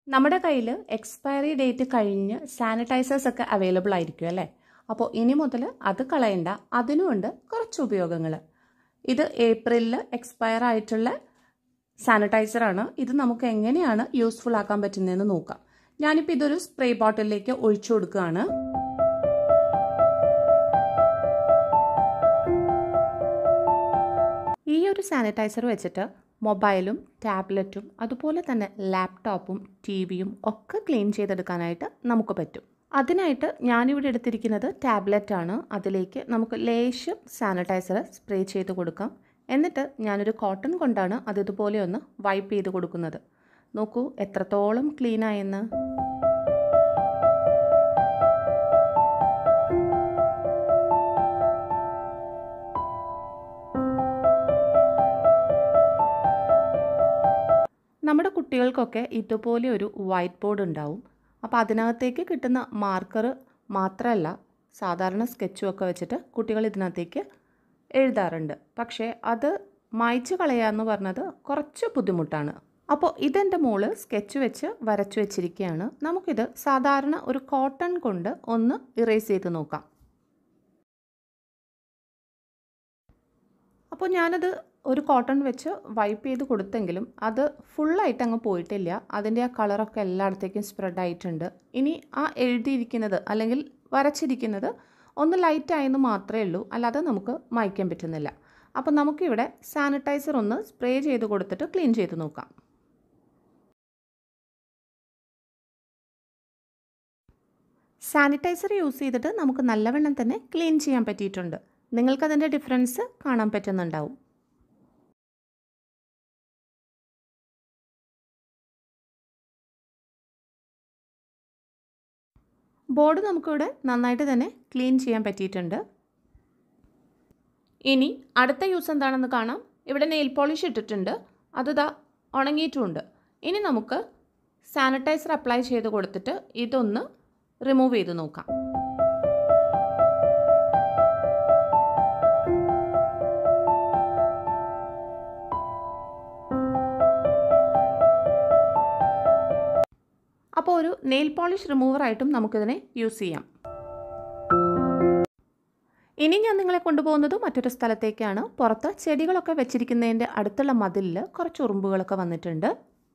നമ്മുടെ കയ്യിൽ expiry date കഴിഞ്ഞ് സാനിറ്റൈസേഴ്സ് ഒക്കെ അവൈലബിൾ ആയിരിക്കും അല്ലേ അപ്പോൾ ഇനി മുതൽ അത് കളയണ്ട അതിനുമുണ്ട് കുറച്ച് ഉപയോഗങ്ങൾ ഇത് ഏപ്രിലിൽ എക്സ്പയർ ആയിട്ടുള്ള സാനിറ്റൈസറാണ് ഇത് നമുക്ക് എങ്ങനെയാണ് യൂസ്ഫുൾ ആക്കാൻ പറ്റുന്നതെന്ന് നോക്കാം ഞാനിപ്പോൾ ഇതൊരു സ്പ്രേ ബോട്ടിലേക്ക് ഒഴിച്ചു കൊടുക്കുകയാണ് ഈ ഒരു സാനിറ്റൈസർ വെച്ചിട്ട് മൊബൈലും ടാബ്ലറ്റും അതുപോലെ തന്നെ ലാപ്ടോപ്പും ടി വിയും ഒക്കെ ക്ലീൻ ചെയ്തെടുക്കാനായിട്ട് നമുക്ക് പറ്റും അതിനായിട്ട് ഞാനിവിടെ എടുത്തിരിക്കുന്നത് ടാബ്ലറ്റാണ് അതിലേക്ക് നമുക്ക് ലേശം സാനിറ്റൈസർ സ്പ്രേ ചെയ്ത് കൊടുക്കാം എന്നിട്ട് ഞാനൊരു കോട്ടൺ കൊണ്ടാണ് അത് ഇതുപോലെ ഒന്ന് വൈപ്പ് ചെയ്ത് കൊടുക്കുന്നത് നോക്കൂ എത്രത്തോളം ക്ലീൻ ആയെന്ന് നമ്മുടെ കുട്ടികൾക്കൊക്കെ ഇതുപോലെ ഒരു വൈറ്റ് ബോർഡ് ഉണ്ടാവും അപ്പോൾ അതിനകത്തേക്ക് കിട്ടുന്ന മാർക്കർ മാത്രമല്ല സാധാരണ സ്കെച്ചും ഒക്കെ വെച്ചിട്ട് കുട്ടികൾ ഇതിനകത്തേക്ക് എഴുതാറുണ്ട് പക്ഷേ അത് മായ്ച്ചു കളയാന്ന് പറഞ്ഞത് കുറച്ച് ബുദ്ധിമുട്ടാണ് അപ്പോൾ ഇതെൻ്റെ മോള് സ്കെച്ച് വെച്ച് വരച്ചു വെച്ചിരിക്കുകയാണ് നമുക്കിത് സാധാരണ ഒരു കോട്ടൺ കൊണ്ട് ഒന്ന് ഇറേസ് ചെയ്ത് നോക്കാം അപ്പോൾ ഞാനത് ഒരു കോട്ടൺ വെച്ച് വൈപ്പ് ചെയ്ത് കൊടുത്തെങ്കിലും അത് ഫുള്ളായിട്ട് അങ്ങ് പോയിട്ടില്ല അതിൻ്റെ ആ കളറൊക്കെ എല്ലായിടത്തേക്കും സ്പ്രെഡ് ആയിട്ടുണ്ട് ഇനി ആ എഴുതിയിരിക്കുന്നത് അല്ലെങ്കിൽ വരച്ചിരിക്കുന്നത് ഒന്ന് ലൈറ്റ് ആയെന്ന് മാത്രമേ ഉള്ളൂ അല്ലാതെ നമുക്ക് മായ്ക്കാൻ പറ്റുന്നില്ല അപ്പോൾ നമുക്കിവിടെ സാനിറ്റൈസർ ഒന്ന് സ്പ്രേ ചെയ്ത് കൊടുത്തിട്ട് ക്ലീൻ ചെയ്ത് നോക്കാം സാനിറ്റൈസർ യൂസ് ചെയ്തിട്ട് നമുക്ക് നല്ലവണ്ണം തന്നെ ക്ലീൻ ചെയ്യാൻ പറ്റിയിട്ടുണ്ട് നിങ്ങൾക്കതിൻ്റെ ഡിഫറൻസ് കാണാൻ പറ്റുന്നുണ്ടാവും ബോർഡ് നമുക്കിവിടെ നന്നായിട്ട് തന്നെ ക്ലീൻ ചെയ്യാൻ പറ്റിയിട്ടുണ്ട് ഇനി അടുത്ത യൂസ് എന്താണെന്ന് കാണാം ഇവിടെ നെയിൽ പോളിഷ് ഇട്ടിട്ടുണ്ട് അത് ദാ ഉണങ്ങിയിട്ടുമുണ്ട് ഇനി നമുക്ക് സാനിറ്റൈസർ അപ്ലൈ ചെയ്ത് കൊടുത്തിട്ട് ഇതൊന്ന് റിമൂവ് ചെയ്ത് നോക്കാം അപ്പോൾ ഒരു നെയിൽ പോളിഷ് റിമൂവറായിട്ടും നമുക്കിതിനെ യൂസ് ചെയ്യാം ഇനി ഞാൻ നിങ്ങളെ കൊണ്ടുപോകുന്നത് മറ്റൊരു സ്ഥലത്തേക്കാണ് പുറത്ത് ചെടികളൊക്കെ വെച്ചിരിക്കുന്നതിൻ്റെ അടുത്തുള്ള മതിലിൽ കുറച്ച് ഉറുമ്പുകളൊക്കെ വന്നിട്ടുണ്ട്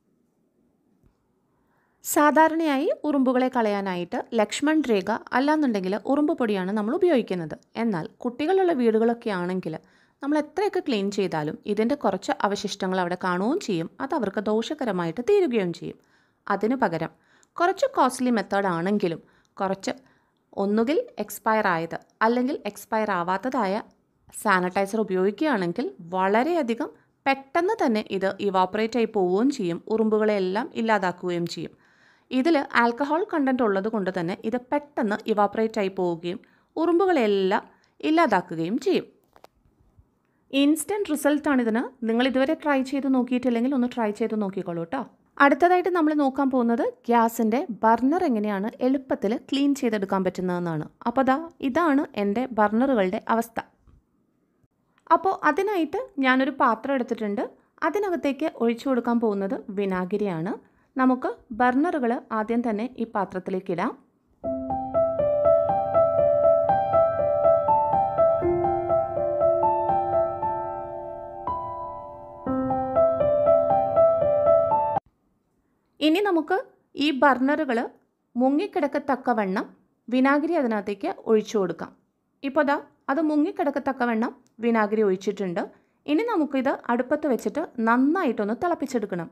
സാധാരണയായി ഉറുമ്പുകളെ കളയാനായിട്ട് ലക്ഷ്മൺ രേഖ അല്ലാന്നുണ്ടെങ്കിൽ ഉറുമ്പ് പൊടിയാണ് നമ്മൾ ഉപയോഗിക്കുന്നത് എന്നാൽ കുട്ടികളുള്ള വീടുകളൊക്കെ ആണെങ്കിൽ നമ്മൾ എത്രയൊക്കെ ക്ലീൻ ചെയ്താലും ഇതിൻ്റെ കുറച്ച് അവശിഷ്ടങ്ങൾ അവിടെ കാണുകയും ചെയ്യും അത് അവർക്ക് ദോഷകരമായിട്ട് തീരുകയും ചെയ്യും അതിനു പകരം കുറച്ച് കോസ്റ്റ്ലി മെത്തേഡ് ആണെങ്കിലും കുറച്ച് ഒന്നുകിൽ എക്സ്പയർ ആയത് അല്ലെങ്കിൽ എക്സ്പയർ ആവാത്തതായ സാനിറ്റൈസർ ഉപയോഗിക്കുകയാണെങ്കിൽ വളരെയധികം പെട്ടെന്ന് തന്നെ ഇത് ഇവാപ്പറേറ്റ് ആയി പോവുകയും ചെയ്യും ഉറുമ്പുകളെല്ലാം ഇല്ലാതാക്കുകയും ചെയ്യും ഇതിൽ ആൽക്കഹോൾ കണ്ടൻറ്റ് ഉള്ളത് കൊണ്ട് തന്നെ ഇത് പെട്ടെന്ന് ഇവാപ്പറേറ്റ് ആയി പോവുകയും ഉറുമ്പുകളെല്ലാം ഇല്ലാതാക്കുകയും ചെയ്യും ഇൻസ്റ്റൻറ്റ് റിസൾട്ടാണ് ഇതിന് നിങ്ങൾ ഇതുവരെ ട്രൈ ചെയ്ത് നോക്കിയിട്ടില്ലെങ്കിൽ ഒന്ന് ട്രൈ ചെയ്ത് നോക്കിക്കോളൂ കേട്ടോ അടുത്തതായിട്ട് നമ്മൾ നോക്കാൻ പോകുന്നത് ഗ്യാസിൻ്റെ ബർണർ എങ്ങനെയാണ് എളുപ്പത്തിൽ ക്ലീൻ ചെയ്തെടുക്കാൻ പറ്റുന്നതെന്നാണ് അപ്പോൾ ദാ ഇതാണ് എൻ്റെ ബർണറുകളുടെ അവസ്ഥ അപ്പോൾ അതിനായിട്ട് ഞാനൊരു പാത്രം എടുത്തിട്ടുണ്ട് അതിനകത്തേക്ക് ഒഴിച്ചു കൊടുക്കാൻ പോകുന്നത് വിനാഗിരിയാണ് നമുക്ക് ബർണറുകൾ ആദ്യം തന്നെ ഈ പാത്രത്തിലേക്ക് ഇടാം ഇനി നമുക്ക് ഈ ബർണറുകൾ മുങ്ങിക്കിടക്കത്തക്കവണ്ണം വിനാഗിരി അതിനകത്തേക്ക് ഒഴിച്ചു കൊടുക്കാം ഇപ്പോൾ ദാ അത് മുങ്ങിക്കിടക്കത്തക്കവണ്ണം വിനാഗിരി ഒഴിച്ചിട്ടുണ്ട് ഇനി നമുക്കിത് അടുപ്പത്ത് വെച്ചിട്ട് നന്നായിട്ടൊന്ന് തിളപ്പിച്ചെടുക്കണം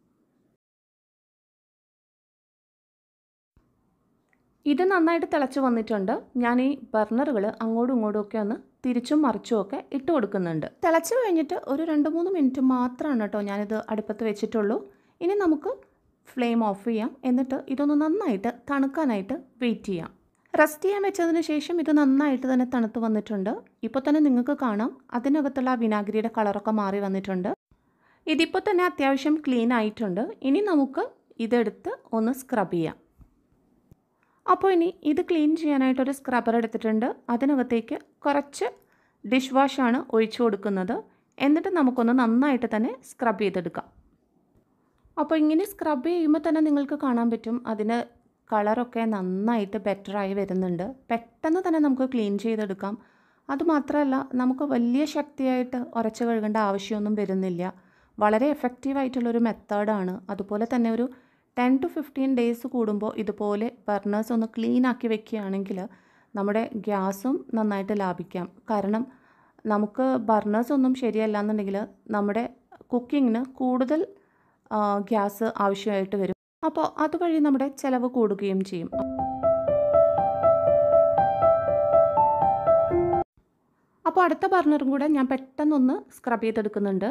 ഇത് നന്നായിട്ട് തിളച്ച് വന്നിട്ടുണ്ട് ഞാൻ ഈ ബർണറുകൾ അങ്ങോട്ടും ഇങ്ങോട്ടും ഒക്കെ ഒന്ന് തിരിച്ചും മറിച്ചും ഒക്കെ ഇട്ട് കൊടുക്കുന്നുണ്ട് തിളച്ച് കഴിഞ്ഞിട്ട് ഒരു രണ്ട് മൂന്ന് മിനിറ്റ് മാത്രമാണ് കേട്ടോ ഞാനിത് അടുപ്പത്ത് വെച്ചിട്ടുള്ളൂ ഇനി നമുക്ക് ഫ്ലെയിം ഓഫ് ചെയ്യാം എന്നിട്ട് ഇതൊന്ന് നന്നായിട്ട് തണുക്കാനായിട്ട് വെയിറ്റ് ചെയ്യാം റെസ്റ്റ് ചെയ്യാൻ വെച്ചതിന് ശേഷം ഇത് നന്നായിട്ട് തന്നെ തണുത്ത് വന്നിട്ടുണ്ട് ഇപ്പോൾ തന്നെ നിങ്ങൾക്ക് കാണാം അതിനകത്തുള്ള ആ വിനാഗിരിയുടെ കളറൊക്കെ മാറി വന്നിട്ടുണ്ട് ഇതിപ്പോൾ തന്നെ അത്യാവശ്യം ക്ലീൻ ആയിട്ടുണ്ട് ഇനി നമുക്ക് ഇതെടുത്ത് ഒന്ന് സ്ക്രബ് ചെയ്യാം അപ്പോൾ ഇനി ഇത് ക്ലീൻ ചെയ്യാനായിട്ടൊരു സ്ക്രബ്ബർ എടുത്തിട്ടുണ്ട് അതിനകത്തേക്ക് കുറച്ച് ഡിഷ് വാഷാണ് ഒഴിച്ചു കൊടുക്കുന്നത് എന്നിട്ട് നമുക്കൊന്ന് നന്നായിട്ട് തന്നെ സ്ക്രബ് ചെയ്തെടുക്കാം അപ്പോൾ ഇങ്ങനെ സ്ക്രബ് ചെയ്യുമ്പോൾ തന്നെ നിങ്ങൾക്ക് കാണാൻ പറ്റും അതിന് കളറൊക്കെ നന്നായിട്ട് ബെറ്ററായി വരുന്നുണ്ട് പെട്ടെന്ന് തന്നെ നമുക്ക് ക്ലീൻ ചെയ്തെടുക്കാം അതുമാത്രമല്ല നമുക്ക് വലിയ ശക്തിയായിട്ട് ഉരച്ച് കഴുകേണ്ട ആവശ്യമൊന്നും വരുന്നില്ല വളരെ എഫക്റ്റീവായിട്ടുള്ളൊരു മെത്തേഡാണ് അതുപോലെ തന്നെ ഒരു ടെൻ ടു ഫിഫ്റ്റീൻ ഡേയ്സ് കൂടുമ്പോൾ ഇതുപോലെ ബർണേഴ്സ് ഒന്ന് ക്ലീൻ ആക്കി വെക്കുകയാണെങ്കിൽ നമ്മുടെ ഗ്യാസും നന്നായിട്ട് ലാഭിക്കാം കാരണം നമുക്ക് ബർണേഴ്സ് ഒന്നും ശരിയല്ല എന്നുണ്ടെങ്കിൽ നമ്മുടെ കുക്കിങ്ങിന് കൂടുതൽ ഗ്യാസ് ആവശ്യമായിട്ട് വരും അപ്പോൾ അതുവഴി നമ്മുടെ ചിലവ് കൂടുകയും ചെയ്യും അപ്പോൾ അടുത്ത ബർണറും കൂടെ ഞാൻ പെട്ടെന്നൊന്ന് സ്ക്രബ് ചെയ്തെടുക്കുന്നുണ്ട്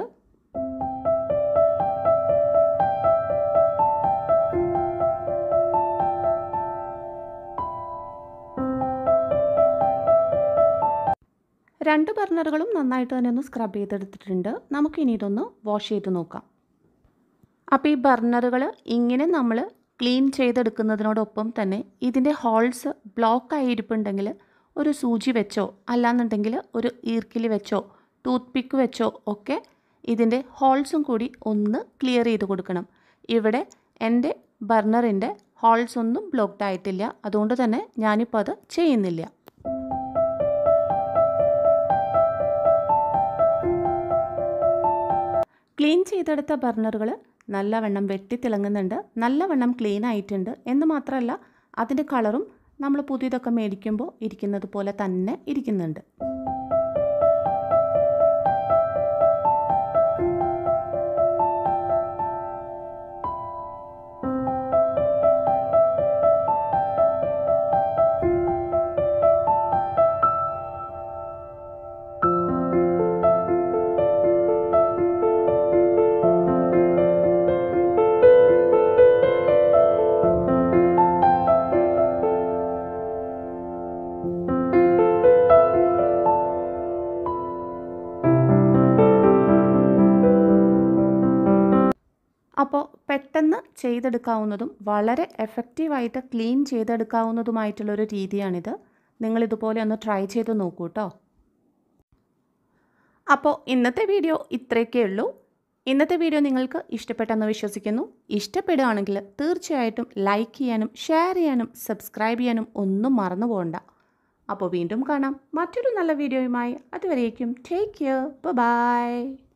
രണ്ട് ബർണറുകളും നന്നായിട്ട് തന്നെ ഒന്ന് സ്ക്രബ് ചെയ്തെടുത്തിട്ടുണ്ട് നമുക്കിനി ഇതൊന്ന് വാഷ് ചെയ്ത് നോക്കാം അപ്പോൾ ഈ ബർണറുകൾ ഇങ്ങനെ നമ്മൾ ക്ലീൻ ചെയ്തെടുക്കുന്നതിനോടൊപ്പം തന്നെ ഇതിൻ്റെ ഹോൾസ് ബ്ലോക്ക് ആയിരിപ്പുണ്ടെങ്കിൽ ഒരു സൂചി വെച്ചോ അല്ലാന്നുണ്ടെങ്കിൽ ഒരു ഈർക്കിലി വെച്ചോ ടൂത്ത് പിക്ക് വെച്ചോ ഒക്കെ ഇതിൻ്റെ ഹോൾസും കൂടി ഒന്ന് ക്ലിയർ ചെയ്ത് കൊടുക്കണം ഇവിടെ എൻ്റെ ബർണറിൻ്റെ ഹോൾസ് ഒന്നും ബ്ലോക്ക്ഡ് ആയിട്ടില്ല അതുകൊണ്ട് തന്നെ ഞാനിപ്പോൾ അത് ചെയ്യുന്നില്ല ക്ലീൻ ചെയ്തെടുത്ത ബർണറുകൾ നല്ലവണ്ണം വെട്ടിത്തിളങ്ങുന്നുണ്ട് നല്ലവണ്ണം ക്ലീൻ ആയിട്ടുണ്ട് എന്ന് മാത്രമല്ല അതിൻ്റെ കളറും നമ്മൾ പുതിയതൊക്കെ മേടിക്കുമ്പോൾ ഇരിക്കുന്നത് പോലെ തന്നെ ഇരിക്കുന്നുണ്ട് അപ്പോൾ പെട്ടെന്ന് ചെയ്തെടുക്കാവുന്നതും വളരെ എഫക്റ്റീവായിട്ട് ക്ലീൻ ചെയ്തെടുക്കാവുന്നതുമായിട്ടുള്ളൊരു രീതിയാണിത് നിങ്ങളിതുപോലെ ഒന്ന് ട്രൈ ചെയ്ത് നോക്കൂ കേട്ടോ അപ്പോൾ ഇന്നത്തെ വീഡിയോ ഇത്രയൊക്കെ ഉള്ളൂ ഇന്നത്തെ വീഡിയോ നിങ്ങൾക്ക് ഇഷ്ടപ്പെട്ടെന്ന് വിശ്വസിക്കുന്നു ഇഷ്ടപ്പെടുകയാണെങ്കിൽ തീർച്ചയായിട്ടും ലൈക്ക് ചെയ്യാനും ഷെയർ ചെയ്യാനും സബ്സ്ക്രൈബ് ചെയ്യാനും ഒന്നും മറന്നു പോകണ്ട അപ്പോൾ വീണ്ടും കാണാം മറ്റൊരു നല്ല വീഡിയോയുമായി അതുവരേക്കും ടേക്ക് കെയർ ബൈ